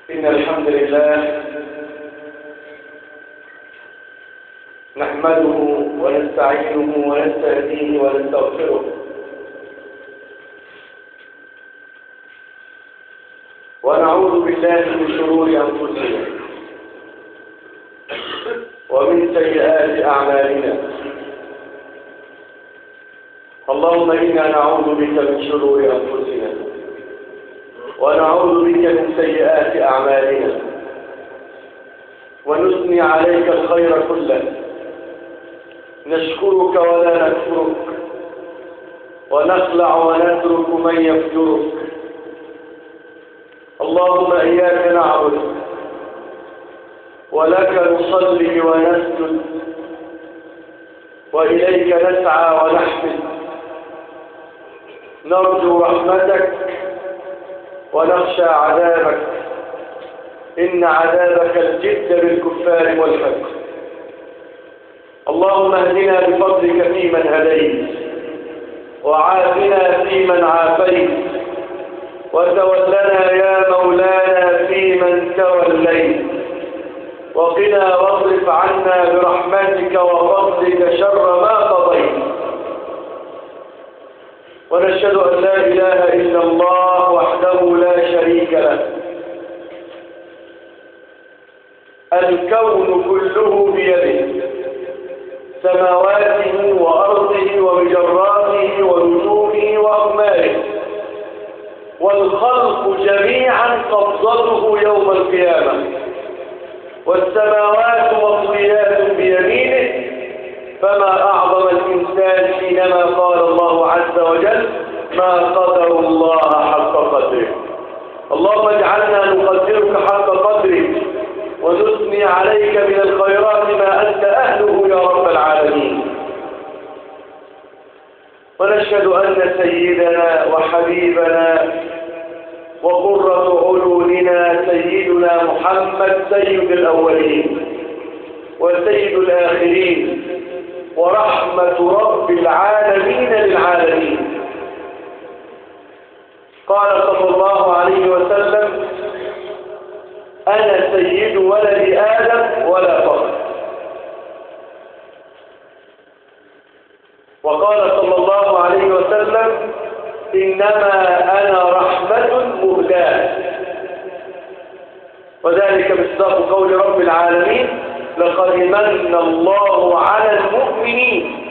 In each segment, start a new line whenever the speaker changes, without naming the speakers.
إن الحمد لله نحمده ونستعينه ونستهديه ونستغفره ونعوذ بالله من شرور أنفسنا ومن سيئات أعمالنا اللهم إنا نعوذ بك من شرور أنفسنا ونعوذ بك من سيئات أعمالنا ونثني عليك الخير كله نشكرك ولا نكفرك ونخلع ونترك من يفجرك اللهم إياك نعبد ولك نصلي ونسجد وإليك نسعى ونحفل نرجو رحمتك ونخشى عذابك إن عذابك الجد بالكفار والفجر اللهم اهدنا بفضلك فيمن هديت وعافنا فيمن عافيت وتولنا يا مولانا فيمن توليت وقنا واصرف عنا برحمتك وفضلك شر ما قضيت ونشهد أن لا إله إلا الله وحده لا شريك له الكون كله بيده سماواته وأرضه ومجراته ونجومه وأقماره والخلق جميعا قبضته يوم القيامة والسماوات مطويات بيمينه فما أعظم الإنسان حينما قال الله عز وجل ما قدر الله حق قدره اللهم اجعلنا نقدرك حق قدرك ونثني عليك من الخيرات ما أنت أهله يا رب العالمين ونشهد أن سيدنا وحبيبنا وقرة عيوننا سيدنا محمد سيد الأولين وسيد الآخرين ورحمة رب العالمين للعالمين قال صلى الله عليه وسلم أنا سيد ولد آدم ولا فخر وقال صلى الله عليه وسلم إنما أنا رحمة مهداة وذلك مصداق قول رب العالمين لقد من الله على المؤمنين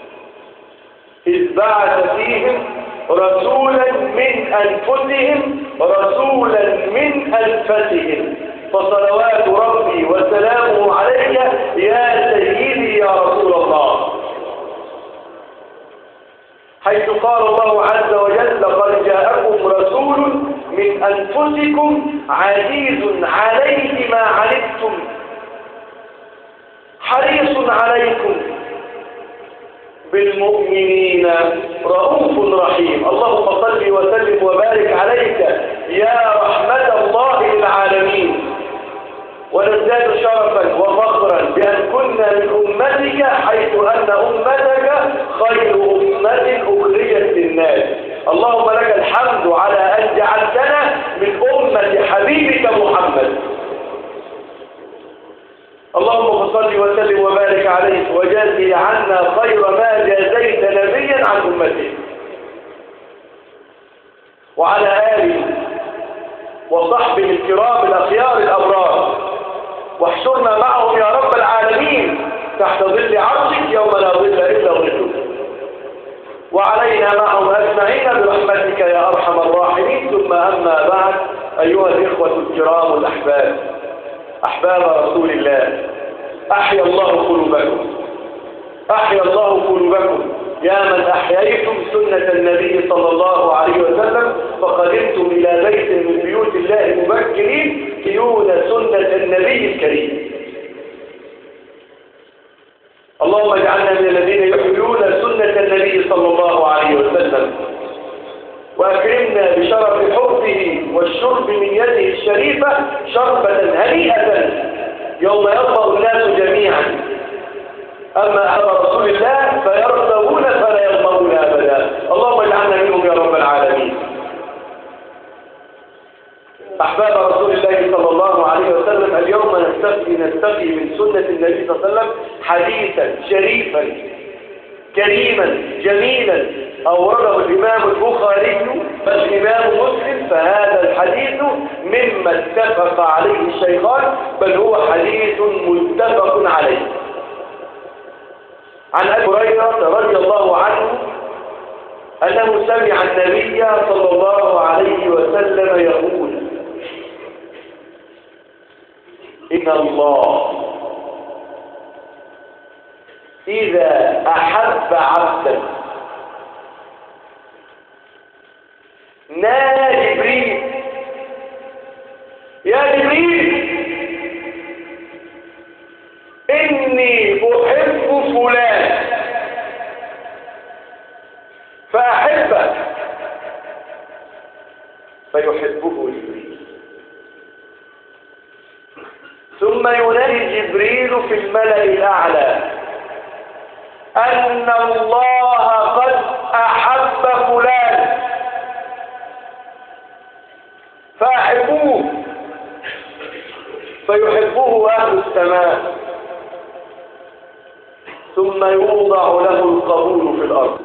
إذ بعث فيهم رسولا من أنفسهم رسولا من أنفسهم فصلوات ربي وسلامه عليك يا سيدي يا رسول الله حيث قال الله عز وجل لقد جاءكم رسول من أنفسكم عزيز عليه ما عنتم حريص عليكم بالمؤمنين رؤوف رحيم اللهم صل وسلم وبارك عليك يا رحمة الله للعالمين ونزداد شرفا وفخرا بأن كنا من أمتك حيث أن أمتك خير أمة أخرجت للناس اللهم لك الحمد على أن جعلتنا من أمة حبيبك محمد اللهم صل وسلم وبارك عليه وجازي عنا خير ما جازيت نبيا عن أمته وعلى آله وصحبه الكرام الأخيار الأبرار واحشرنا معهم يا رب العالمين تحت ظل عرشك يوم لا ظل إلا ظلك وعلينا معهم أجمعين برحمتك يا أرحم الراحمين ثم أما بعد أيها الإخوة الكرام الأحباب أحباب رسول الله أحيا الله قلوبكم أحيا الله قلوبكم يا من أحييتم سنة النبي صلى الله عليه وسلم فقدمتم إلى بيت من بيوت الله مبكرين تيون سنة النبي الكريم اللهم اجعلنا من الذين يحيون سنة النبي صلى الله عليه وسلم وأكرمنا بشرف حبه والشرب من يده الشريفة شربة هنيئة يوم يرضى الناس جميعا أما أحب رسول الله فيرضون فلا يرضون أبدا اللهم اجعلنا منهم يا رب العالمين أحباب رسول الله صلى النبي صلى الله عليه وسلم حديثا شريفا كريما جميلا أورده الإمام البخاري فالإمام مسلم فهذا الحديث مما اتفق عليه الشيخان بل هو حديث متفق عليه عن أبي هريرة رضي الله عنه أنه سمع النبي صلى الله عليه وسلم يقول إن الله إذا أحب عبدا نادى جبريل يا جبريل إني أحب فلان فأحبه فيحبه جبريل ثم ينادي جبريل في الملأ الأعلى أن الله قد أحب فلان فأحبوه فيحبه أهل السماء ثم يوضع له القبول في الأرض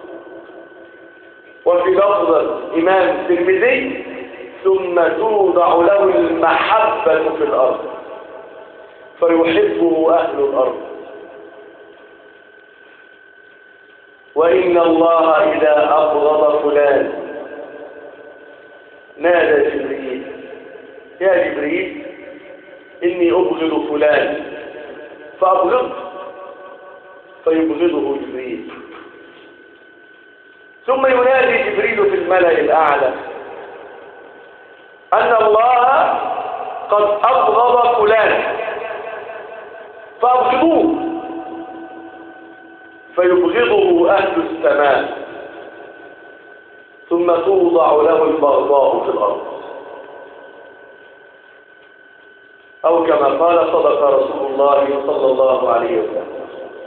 وفي لفظ إمام الترمذي ثم توضع له المحبة في الأرض فيحبه أهل الأرض وإن الله إذا أبغض فلان نادى جبريل يا جبريل إني أبغض فلان فأبغضه فيبغضه جبريل ثم ينادي جبريل في الملأ الأعلى أن الله قد أبغض فلان فأبغضوه فيبغضه أهل السماء ثم توضع له البغضاء في الأرض أو كما قال صدق رسول الله صلى الله عليه وسلم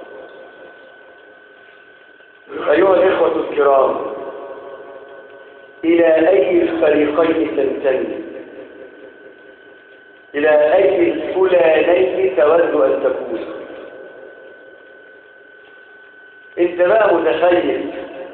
أيها الإخوة الكرام إلى أي الفريقين تنتمي إلى أي الفلانين تود أن تكون انت بقى متخيل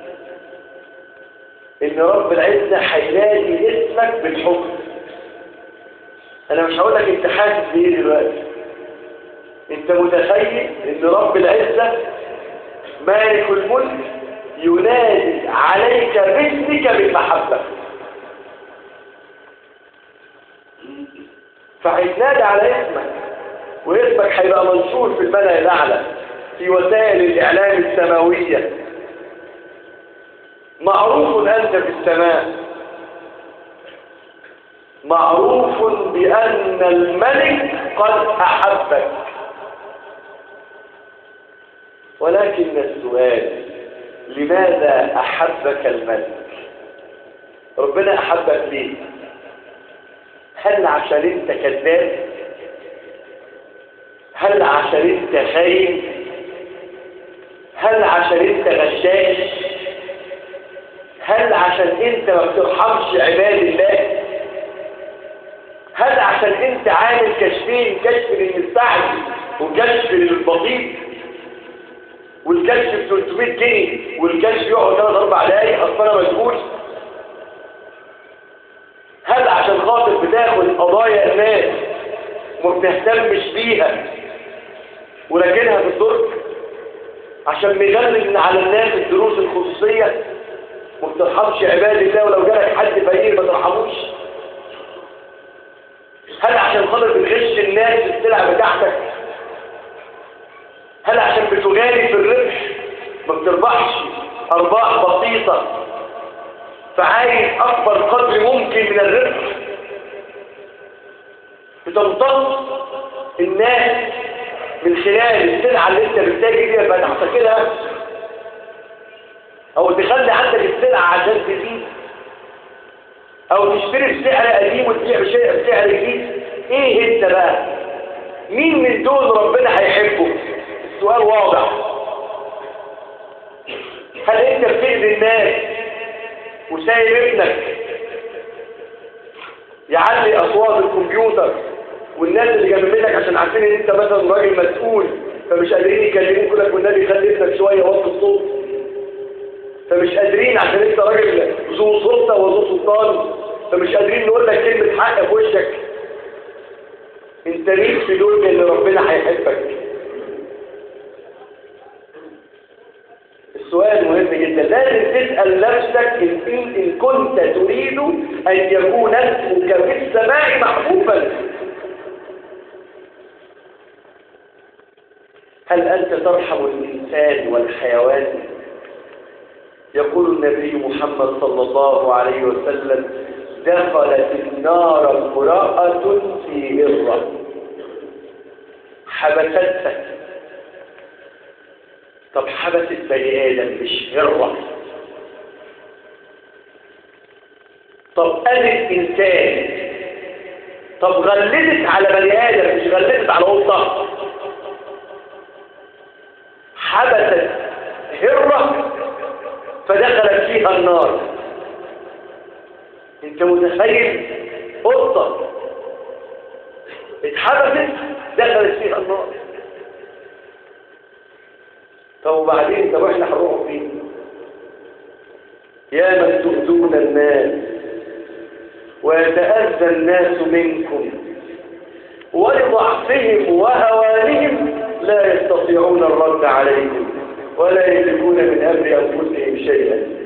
ان رب العزة هينادي اسمك بالحكم انا مش هقول لك انت حاسس بايه دلوقتي انت متخيل ان رب العزة مالك الملك ينادي عليك باسمك بالمحبة فهيتنادى على اسمك واسمك هيبقى منشور في الملأ الأعلى في وسائل الإعلام السماوية معروف أنت في السماء معروف بأن الملك قد أحبك ولكن السؤال لماذا أحبك الملك ربنا أحبك ليه هل عشان انت كذاب هل عشان انت خاين هل عشان انت غشاش هل عشان انت ما بترحمش عباد الله هل عشان انت عامل كشفين كشف للمستعجل وكشف للبسيط والكشف ب 300 جنيه والكشف يقعد 3 4 دقايق اصل انا مشغول هل عشان خاطر بتاخد قضايا الناس وما بتهتمش بيها وراكنها في الدرج عشان مغلل على الناس الدروس الخصوصية وما بترحمش عباد الله ولو جالك حد فقير ما ترحموش هل عشان خاطر بتغش الناس السلع بتاعتك هل عشان بتغالي في الربح ما بتربحش ارباح بسيطة فعايز اكبر قدر ممكن من الربح بتمتص الناس من خلال السلعة اللي انت بتتاجر بيها فتحتكرها او تخلي عندك السلعة عشان تزيد او تشتري بسعر قديم وتبيع بسعر جديد ايه انت بقى مين من دول ربنا هيحبه السؤال واضح هل انت بتأذي الناس وسايب ابنك يعلي اصوات الكمبيوتر والناس اللي جنب منك عشان عارفين ان انت مثلا راجل مسؤول فمش قادرين يكلموك يقول لك والنبي خلي ابنك شويه وطي الصوت فمش قادرين عشان انت راجل ذو سلطه وذو سلطان فمش قادرين نقول لك كلمه حق في وشك انت مين في دول اللي ربنا هيحبك السؤال مهم جدا لازم تسأل نفسك إن, إن كنت تريد أن يكون اسمك في السماء محبوبا هل أنت ترحم الإنسان والحيوان يقول النبي محمد صلى الله عليه وسلم دخلت النار امرأة في هرة حبستها طب حبست بني آدم مش هرة طب أذت إنسان طب غلدت على بني آدم مش غلدت على قطة حبست هرة فدخلت فيها النار انت متخيل قطة اتحبست دخلت فيها النار طب وبعدين طب احنا هنروح فين يا من تؤذون الناس ويتأذى الناس منكم ولضعفهم وهوانهم لا يستطيعون الرد عليكم ولا يملكون من أمر أنفسهم شيئا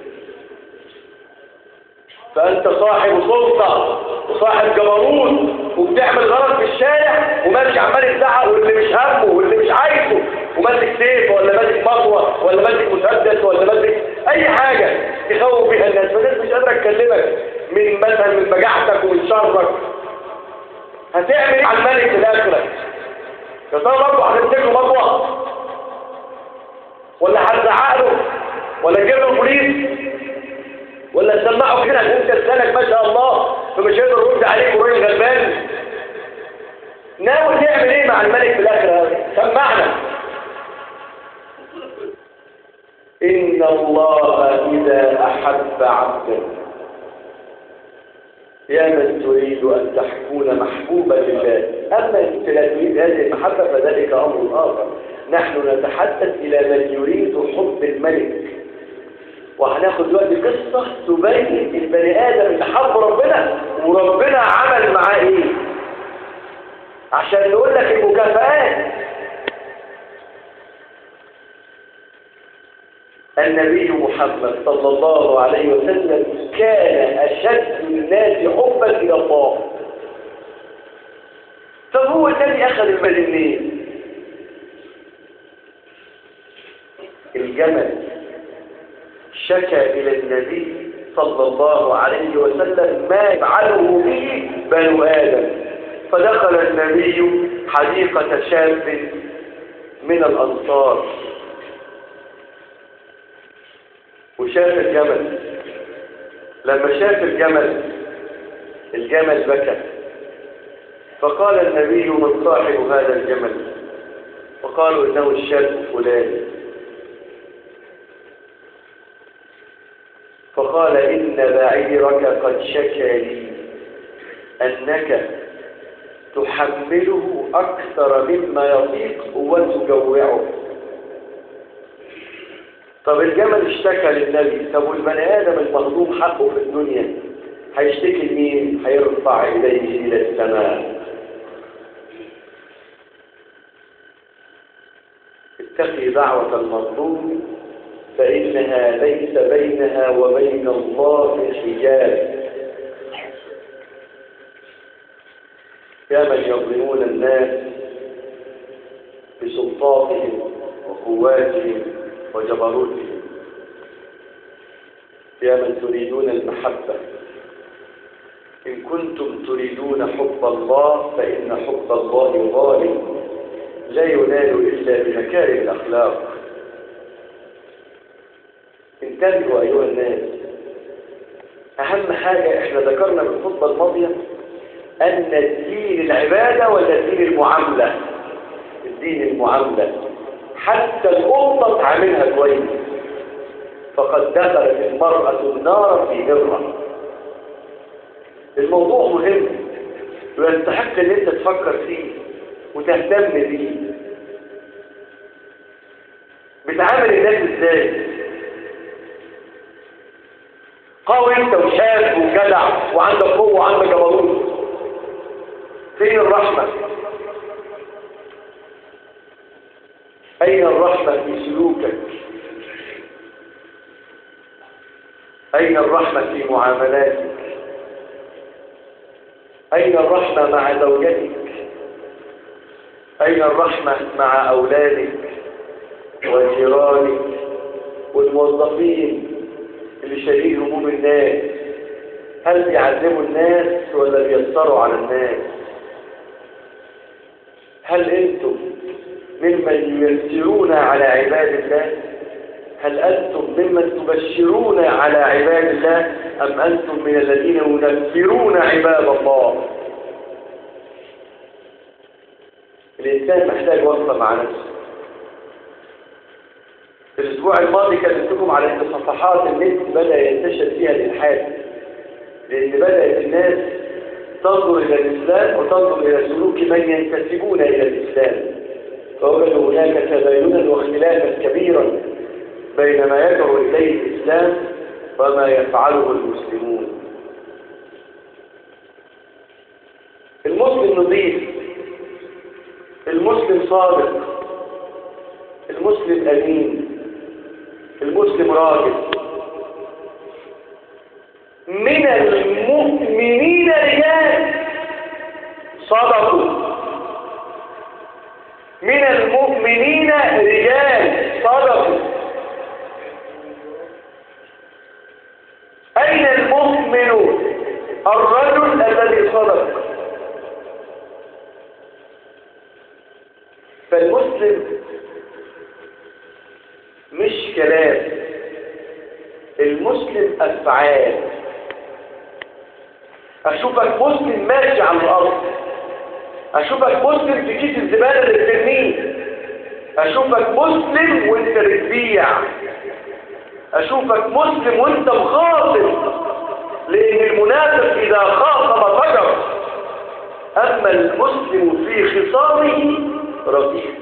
فأنت صاحب سلطة وصاحب جبروت وبتعمل غلط في الشارع وماشي عمال تزعق واللي مش همه واللي مش عايزه وماسك سيف ولا ماسك مطوة ولا ماسك مسدس ولا ماسك أي حاجة تخوف بيها الناس فالناس مش قادرة تكلمك من مثلا من بجاحتك ومن شرك هتعمل ايه على الملك في الآخرة يا ترى برضه هتمسك له مطوة ولا هتزعق له ولا تجيب له البوليس ولا تسمعه كده انت لسانك ما شاء الله فمش هيقدر يرد عليك وراجل غلبان ناوي تعمل ايه مع الملك في الاخره سمعنا ان الله اذا احب عبدا يا من تريد ان تكون محبوبا لله اما انت لا تريد هذه المحبه فذلك امر اخر نحن نتحدث الى من يريد حب الملك وهناخد دلوقتي قصة تبين البني آدم اللي حب ربنا وربنا عمل معاه ايه عشان نقول لك المكافآت النبي محمد صلى الله عليه وسلم كان أشد الناس حبا إلى الله فهو الذي أخذ المال منين الجمل شكى إلى النبي صلى الله عليه وسلم ما يفعله به بنو آدم فدخل النبي حديقة شاب من الأنصار وشاف الجمل لما شاف الجمل الجمل بكى فقال النبي من صاحب هذا الجمل فقالوا إنه الشاب فلان فقال إن بعيرك قد شكى لي أنك تحمله أكثر مما يطيق وتجوعه طب الجمل اشتكى للنبي طب والبني آدم المظلوم حقه في الدنيا هيشتكي لمين هيرفع إليه إلى السماء اتقي دعوة المظلوم فإنها ليس بينها وبين الله حجاب يا من يظلمون الناس بسلطاتهم وقواتهم وجبروتهم يا من تريدون المحبة إن كنتم تريدون حب الله فإن حب الله غالب لا ينال إلا بمكارم الأخلاق انتبهوا أيها الناس أهم حاجة إحنا ذكرنا في الخطبة الماضية أن الدين العبادة ولا الدين المعاملة الدين المعاملة حتى القطة تعاملها كويس فقد دخلت المرأة النار في هرة الموضوع مهم ويستحق ان انت تفكر فيه وتهتم بيه بتعامل الناس ازاي قوي انت وشاب وجدع وعندك قوه وعندك جبروت فين الرحمه اين الرحمه في سلوكك اين الرحمه في معاملاتك اين الرحمه مع زوجتك اين الرحمه مع اولادك وجيرانك والموظفين اللي شايلين هموم الناس هل بيعذبوا الناس ولا بيسروا على الناس هل انتم ممن ييسرون على عباد الله هل أنتم ممن تبشرون على عباد الله أم أنتم من الذين ينفرون عباد الله الإنسان محتاج وصفة مع نفسه الأسبوع الماضي كلمتكم على أن صفحات النت بدأ ينتشر فيها الإلحاد لأن بدأت الناس تنظر إلى الإسلام وتنظر إلى سلوك من ينتسبون إلى الإسلام فوجدوا هناك تباينا واختلافا كبيرا بين ما يدعو إليه الإسلام وما يفعله المسلمون المسلم نظيف المسلم صادق المسلم أمين المسلم راجل من المؤمنين رجال صدقوا من المؤمنين رجال صدقوا أين المؤمن الرجل الذي صدق فالمسلم مش كلام المسلم أفعال أشوفك مسلم ماشي على الأرض أشوفك مسلم في كيس الزبالة اللي بترميه أشوفك مسلم وانت بتبيع أشوفك مسلم وانت مخاطب لأن المنافق إذا خاطب فجر أما المسلم في خصامه رفيق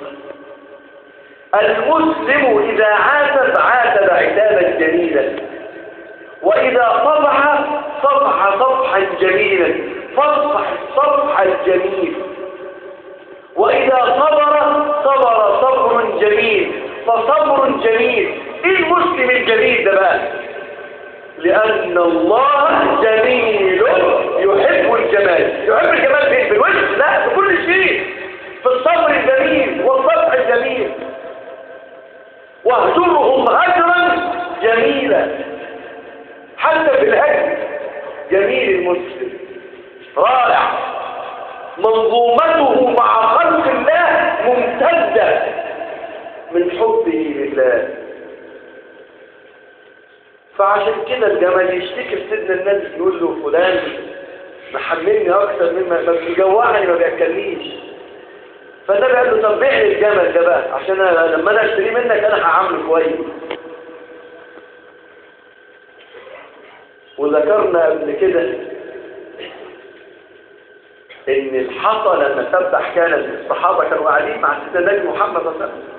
المسلم إذا عاتب عاتب عتابا جميلا وإذا صفح صفح صفحا جميلا فاصفح الصفح الجميل وإذا صبر صبر صبر جميل فصبر جميل ايه المسلم الجميل ده بقى لأن الله جميل يحب الجمال يحب الجمال فين في الوجه لا في كل شيء في الصبر الجميل والصفح الجميل واهجرهم هجرا جميلا حتى في الهجر جميل المسلم رائع منظومته مع خلق الله ممتدة من حبه لله فعشان كده الجمال يشتكي في سيدنا النبي يقول له فلان محملني اكتر مما ما بيجوعني ما بياكلنيش فالنبي قال له طب بيع لي الجمل ده بقى عشان أنا لما انا اشتريه منك انا هعامله كويس وذكرنا قبل كده ان الحصى لما سبح كانت الصحابه كانوا قاعدين مع سيدنا النبي محمد صلى الله عليه وسلم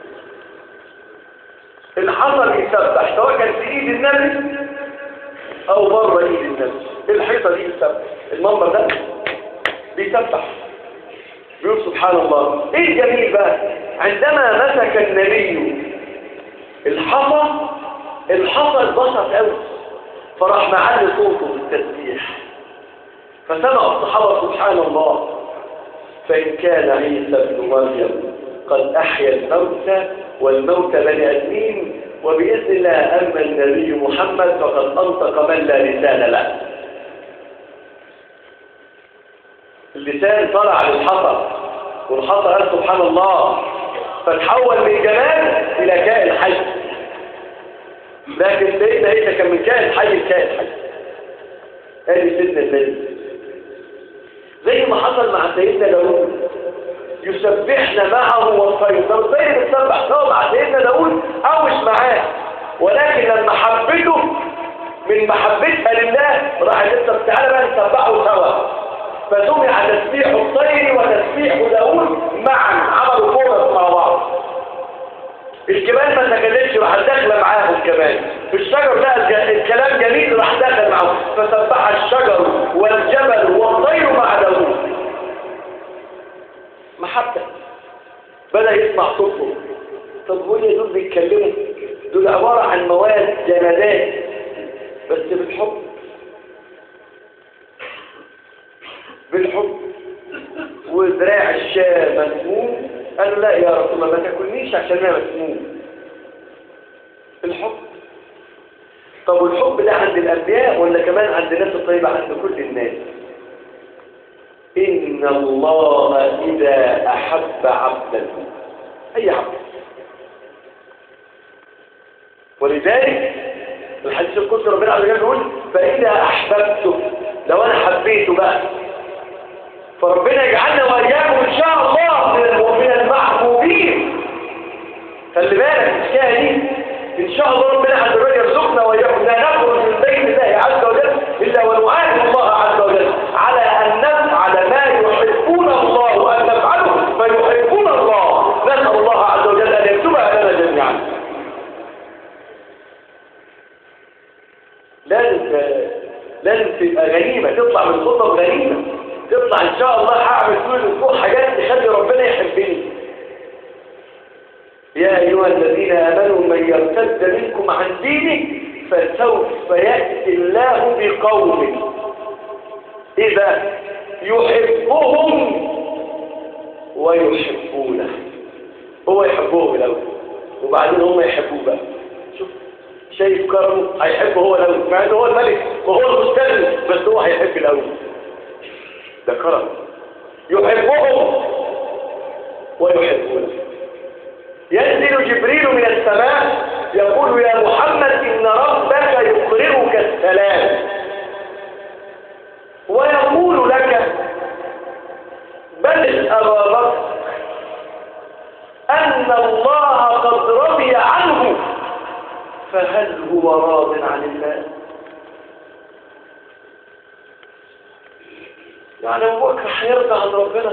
الحصى بيسبح سواء كان في ايد النبي او بره ايد النبي الحيطه دي بتسبح المنبر ده بيسبح بيقول سبحان الله ايه الجميل بقى عندما مسك النبي الحصى الحصى اتبسط قوي فراح معلي صوته بالتسبيح فسمع الصحابه سبحان الله فان كان عيسى ابن مريم قد احيا الموتى والموت بني ادمين وباذن الله اما النبي محمد فقد انطق من لا لسان له اللسان طلع للحطب والحطب قال سبحان الله فتحول من جمال إلى كائن حي لكن سيدنا عيسى كان من كائن حي لكائن حي ادي سيدنا النبي زي ما حصل مع سيدنا داوود يسبحنا معه والطير طب الطير بتسبح سوا مع سيدنا داوود او مش معاه ولكن لما حبته من محبتها لله راحت انت تعالى بقى نسبحه سوا فسمع تسبيح الطير وتسبيح داوود معا عملوا كورس مع بعض الجبال ما تكلمش راح داخله معاهم كمان الشجر ده الكلام جميل راح داخل معاهم فسبح الشجر والجبل والطير مع داوود محبة بدأ يسمع صوتهم طب هو دول بيتكلموا دول عبارة عن مواد جمادات بس بالحب بالحب وذراع الشاه مسموم قال لا يا رسول الله ما تاكلنيش عشان انا مسموم الحب طب والحب ده عند الانبياء ولا كمان عند الناس الطيبه عند كل الناس ان الله اذا احب عبدا اي عبد ولذلك الحديث القدسي ربنا عز وجل يقول فاذا احببته لو انا حبيته بقى فربنا يجعلنا واياكم ان شاء الله من المحبوبين خلي بالك الحكايه دي ان شاء الله ربنا عز وجل يرزقنا واياكم لا نخرج من بين الله عز وجل الا ونعاهد الله عز وجل على ان نفعل ما يحبون الله ان نفعله فيحبون الله نسال الله عز وجل ان يكتبها لنا جميعا لازم لازم تبقى غنيمه تطلع من الخطب غنيمه تطلع ان شاء الله هعمل طول الاسبوع حاجات تخلي ربنا يحبني يا ايها الذين امنوا من يرتد منكم عن دينه فسوف ياتي الله بقوم اذا يحبهم ويحبونه هو يحبهم الاول وبعدين هم يحبوه بقى شوف شايف كرمه هيحبه هو الاول مع انه هو الملك وهو المستلم بس هو هيحب الاول ده كرم يحبهم ويحبونه ينزل جبريل من السماء يقول يا محمد إن ربك يقرئك السلام ويقول لك بلغ أبا بكر أن الله قد رضي عنه فهل هو راض عن الله يعني أبو بكر هيرضى عن ربنا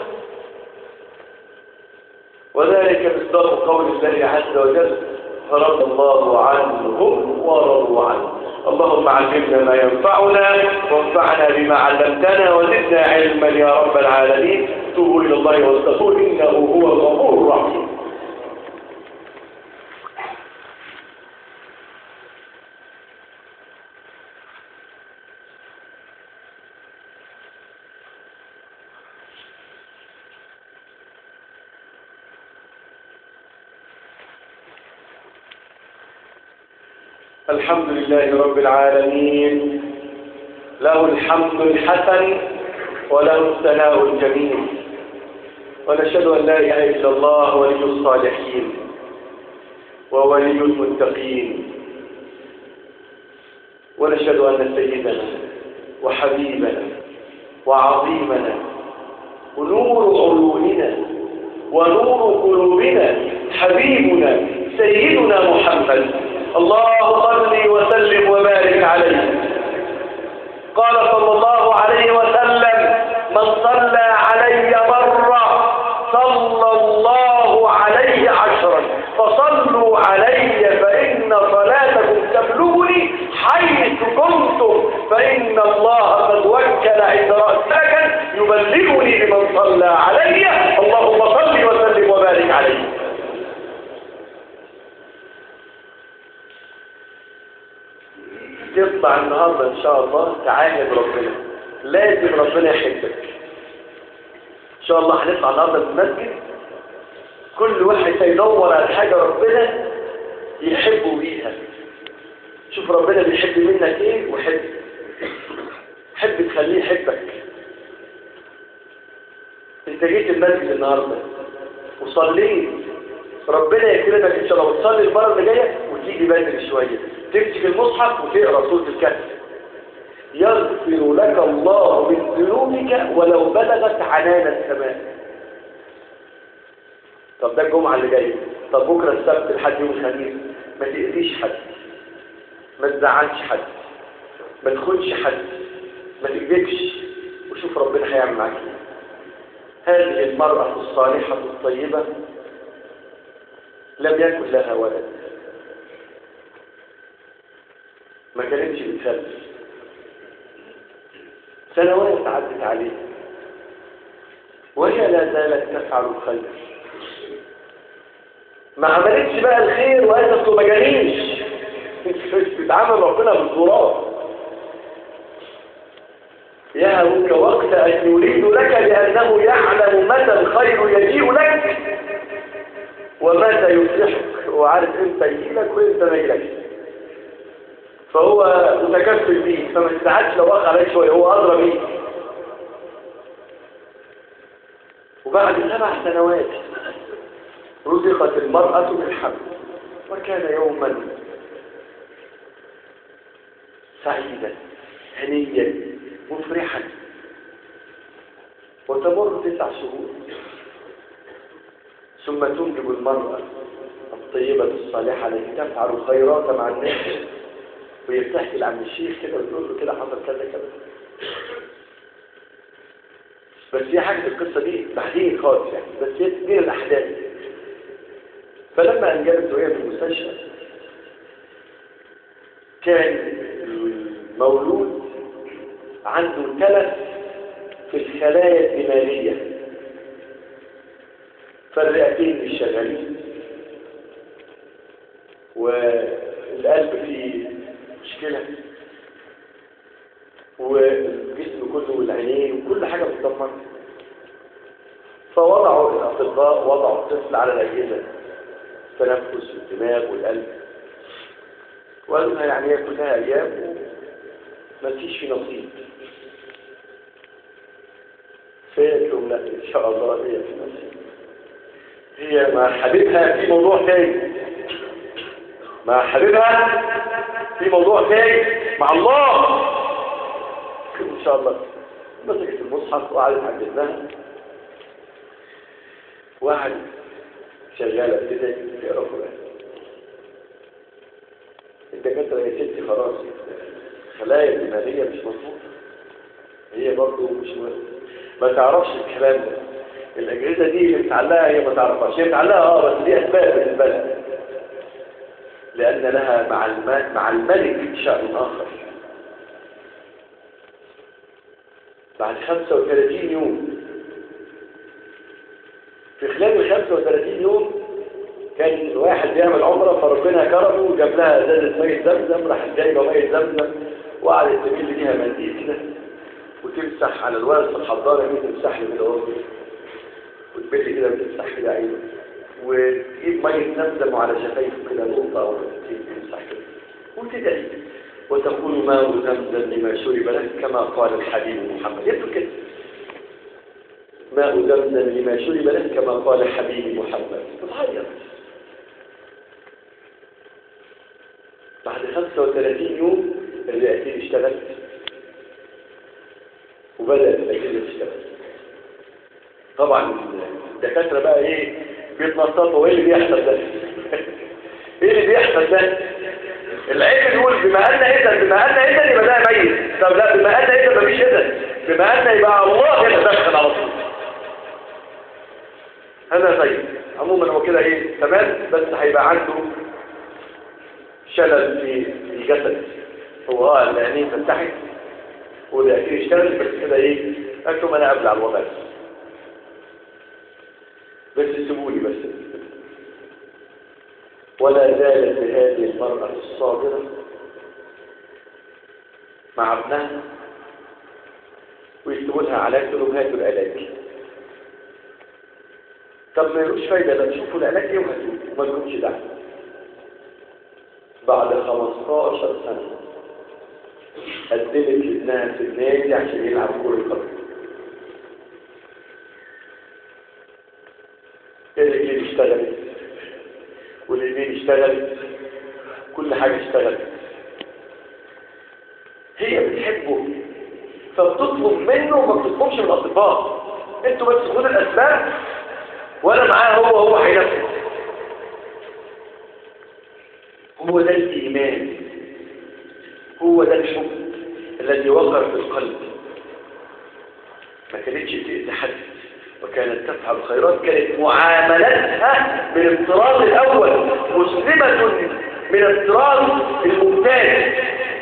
وذلك مصداق قول الله عز وجل فرضى الله عنهم ورضوا عنه اللهم علمنا ما ينفعنا وانفعنا بما علمتنا وزدنا علما يا رب العالمين توبوا الى الله واستغفروا انه هو الغفور الرحيم الحمد لله رب العالمين له الحمد الحسن وله الثناء الجميل ونشهد أن لا إله إلا الله ولي الصالحين وولي المتقين ونشهد أن سيدنا وحبيبنا وعظيمنا ونور عيوننا ونور قلوبنا حبيبنا سيدنا محمد اللهم صل وسلم وبارك عليه قال صلى الله عليه وسلم من صلى علي مرة صلى الله عليه عشرا فصلوا علي فإن صلاتكم تبلغني حيث كنتم فإن الله قد وكل عند رأسك يبلغني بمن صلى علي اللهم صل وسلم وبارك عليه تطلع النهاردة إن شاء الله تعاهد ربنا لازم ربنا يحبك إن شاء الله هنطلع النهاردة في المسجد كل واحد هيدور على حاجة ربنا يحبه بيها شوف ربنا بيحب منك ايه وحب حب تخليه يحبك انت جيت المسجد النهاردة وصليت ربنا يكرمك ان شاء الله وتصلي المرة اللي جاية وتيجي بدري شوية تمسك المصحف وتقرا سوره الكهف يغفر لك الله من ذنوبك ولو بلغت عنان السماء طب ده الجمعه اللي جايه طب بكره السبت لحد يوم الخميس ما تاذيش حد ما تزعلش حد ما تخونش حد ما تكذبش وشوف ربنا هيعمل معاك ايه هذه المرأة الصالحة الطيبة لم يكن لها ولد ما كانتش بتخلف سنوات عدت عليه وهي لا زالت تفعل الخير ما عملتش بقى الخير وقالت انتوا مجانيش مش بتعامل ربنا بالظراف يهوك وقت أن يريد لك لأنه يعلم متى الخير يجيء لك ومتى يفلحك وعارف امتى يجيلك وامتى ما يجيلكش فهو متكفل بيك فما تزعلش لو وقع عليك شويه هو أدرى بيك وبعد سبع سنوات رزقت المرأة بالحمل وكان يوما سعيدا هنيا مفرحا وتمر تسع شهور ثم تنجب المرأة الطيبة الصالحة التي تفعل الخيرات مع الناس وهي بتحكي لعم الشيخ كده وتقول له كده حصل كذا كذا بس هي حاجة القصة دي بعدين خالص يعني بس هي دي الأحداث فلما أنجبت وهي في المستشفى كان المولود عنده تلف في الخلايا الدماغية فالرئتين مش شغالين والقلب فيه مشكلة والجسم كله والعينين وكل حاجة بتدمر فوضعوا الأطباء وضعوا الطفل على الأجهزة التنفس والدماغ والقلب وقالوا لها يعني هي كلها أيام ما فيش في نصيب فقالت لهم لا إن شاء الله هي في نصيب هي مع حبيبها في موضوع تاني مع حبيبها في موضوع تاني مع الله ان شاء الله مسكت المصحف وقعدت عند ابنها وقعد شغاله كده تقرا قران الدكاتره يا ستي خلاص خلايا الدماغيه مش مظبوطه هي برضه مش ما تعرفش الكلام ده الاجهزه دي اللي بتعلقها هي ما تعرفهاش هي بتعلقها اه بس دي اسباب بالنسبه لها لان لها مع الملك مع الملك شأن اخر بعد 35 يوم في خلال ال 35 يوم كان واحد بيعمل عمره فربنا كرمه وجاب لها ازازه ميه زمزم راح جايبه ميه زمزم وقعدت تميل ليها منديل كده وتمسح على الورق الحضاره دي تمسح لي كده اهو وتبل كده وتمسح كده عينه وتجيب ميه زمزم على شفايفه كده نقطه او تمسح كده وتدعي وتقول ماء زمزم لما شرب لك كما قال الحبيب محمد يبدو كده ماء زمزم لما شرب لك كما قال حبيب محمد تتغير بعد 35 يوم الرئتين اشتغلت وبدأت الأجهزة تشتغل طبعا الدكاترة بقى ايه بيتنططوا ايه اللي بيحصل ده ايه اللي بيحصل ده العلم يقول بما ان اذا بما ان اذا يبقى ده ميت طب لا بما ان اذا مفيش اذا بما ان يبقى الله يتدخل على طول هذا طيب عموما هو كده ايه تمام بس هيبقى عنده شلل في الجسد هو اه العينين فتحت والأكيد يشتغل بس كده ايه انتم انا ابلع الوضع بس سيبوني بس ولا زالت هذه المرأة الصابرة مع ابنها ويكتبوا لها علاج تقول لهم هاتوا العلاج طب ما يلوش فايدة لا تشوفوا العلاج ايه وهاتوه وما لكمش دعوة بعد 15 سنة قدمت لابنها في النادي عشان يلعب كرة قدم الرجل اشتغلت واليمين اشتغلت كل حاجة اشتغلت هي بتحبه فبتطلب منه وما بتطلبش من الأطباء انتوا بس خدوا الأسباب وانا معاه هو هو هينفذ هو ده الإيمان هو ده الحب الذي وقر في القلب ما كانتش تأذي حد وكانت تفعل الخيرات كانت معاملتها من الطراز الأول مسلمة من الطراز الممتاز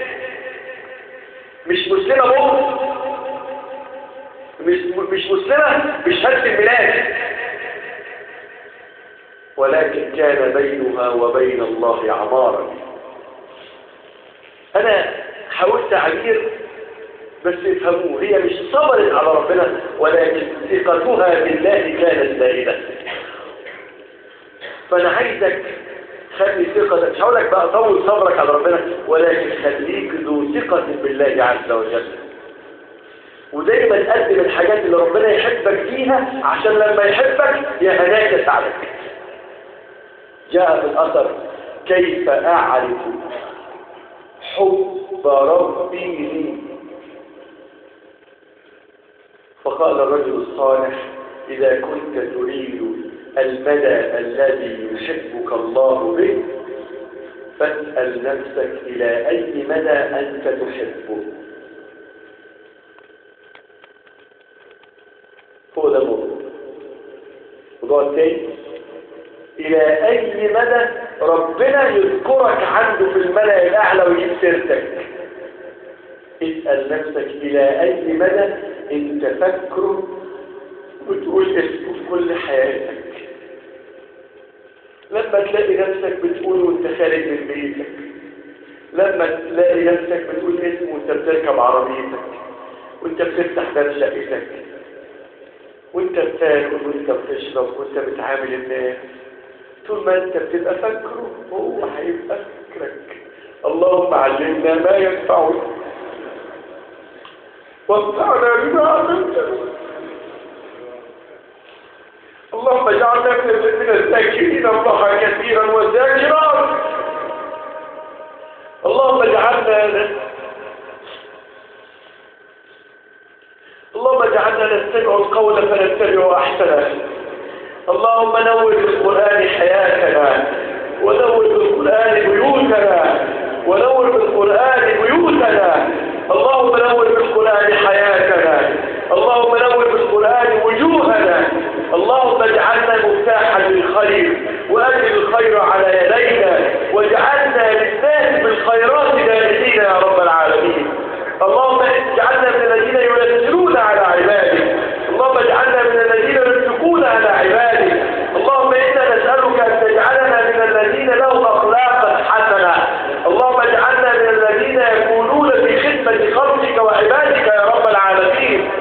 مش مسلمة مؤمن مش مش مسلمة بشهادة الميلاد ولكن كان بينها وبين الله عمارا أنا حاولت تعبير بس افهموه هي مش صبرت على ربنا ولكن ثقتها بالله كانت زائدة فأنا عايزك خلي ثقتك مش هقول لك بقى طول صبرك على ربنا ولكن خليك ذو ثقة بالله عز وجل ودايما قدم الحاجات اللي ربنا يحبك فيها عشان لما يحبك يهناك يسعدك جاء في الأثر كيف أعرف حب ربي لي فقال الرجل الصالح إذا كنت تريد المدى الذي يحبك الله به فاسأل نفسك إلى أي مدى أنت تحبه هو ده الموضوع الموضوع الثاني إلى أي مدى ربنا يذكرك عنده في الملأ الأعلى ويجيب سيرتك اسأل نفسك إلى أي مدى أنت فاكره وتقول اسمه في كل حياتك لما تلاقي نفسك بتقول وانت خارج من بيتك لما تلاقي نفسك بتقول اسمه وانت بتركب عربيتك وانت بتفتح باب شقتك وانت بتاكل وانت بتشرب وانت بتعامل الناس طول ما انت بتبقى فاكره هو هيبقى فاكرك اللهم علمنا ما ينفعنا وانفعنا بما علمتنا اللهم اجعلنا من الذاكرين الله كثيرا والذاكرات اللهم اجعلنا اللهم اجعلنا نستمع القول فنتبع احسنه اللهم نور بالقران حياتنا ونور بالقران بيوتنا ونور بالقران بيوتنا اللهم نور بالقران حياتنا اللهم نور بالقران وجوهنا اللهم اجعلنا مفتاحا للخير واجل الخير على يدينا واجعلنا للناس بالخيرات دائمين يا رب العالمين اللهم اجعلنا من الذين ييسرون على عبادك اللهم اجعلنا من الذين ينفقون على عبادك اللهم انا نسالك ان تجعلنا من الذين لهم اخلاقا حسنه اللهم اجعلنا من الذين يكونون في خدمه خلقك وعبادك يا رب العالمين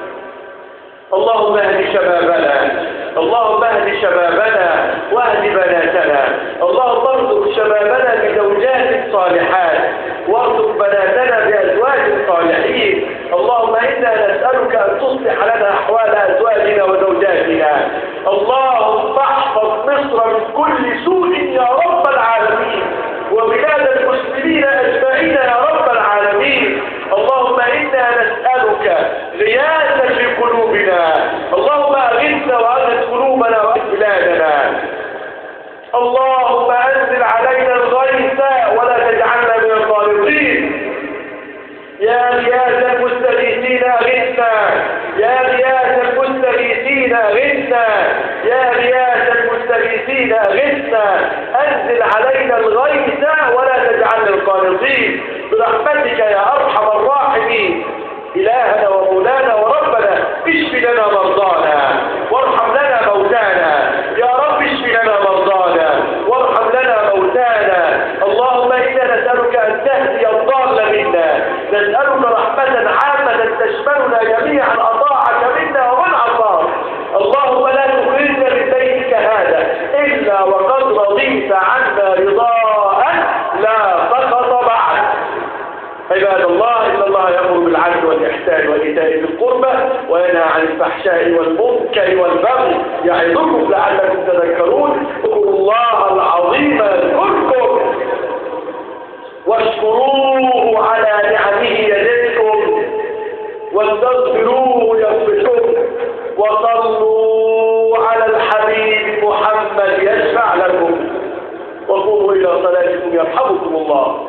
اللهم اهد شبابنا اللهم اهد شبابنا واهد بناتنا اللهم ارزق شبابنا بزوجات صالحات وارزق بناتنا بازواج صالحين اللهم انا نسالك ان تصلح لنا احوال ازواجنا وزوجاتنا اللهم احفظ مصر من كل سوء يا رب العالمين وبلاد المسلمين اجمعين يا رب العالمين اللهم انا نسالك غياثا في قلوبنا اللهم اغثنا واغث قلوبنا واغث بلادنا اللهم انزل علينا الغيث ولا تجعلنا من الظالمين يا غياث المستغيثين اغثنا يا غياث المستغيثين اغثنا يا غياث المستغيثين اغثنا انزل علينا الغيث ولا تجعلنا القانطين برحمتك يا ارحم الراحمين إلهنا ومولانا وربنا اشف لنا مرضانا وارحم لنا موتانا يا رب اشف لنا مرضانا وارحم لنا موتانا اللهم إنا نسألك أن تهدي الضال منا نسألك رحمة عامة تشملنا جميعا أطاعك منا ومن عصاك اللهم لا تخرجنا من بيتك هذا إلا وقد رضيت عنا رضاء لا سخط بعد عباد الله إن الله يأمر بالعدل والإحسان وإيتاء ذي القربى وينهى عن الفحشاء والمنكر والبغي يعظكم لعلكم تذكرون اذكروا الله العظيم يذكركم واشكروه على نعمه يزدكم واستغفروه يغفركم وصلوا على الحبيب محمد يشفع لكم وقوموا إلى صلاتكم يرحمكم الله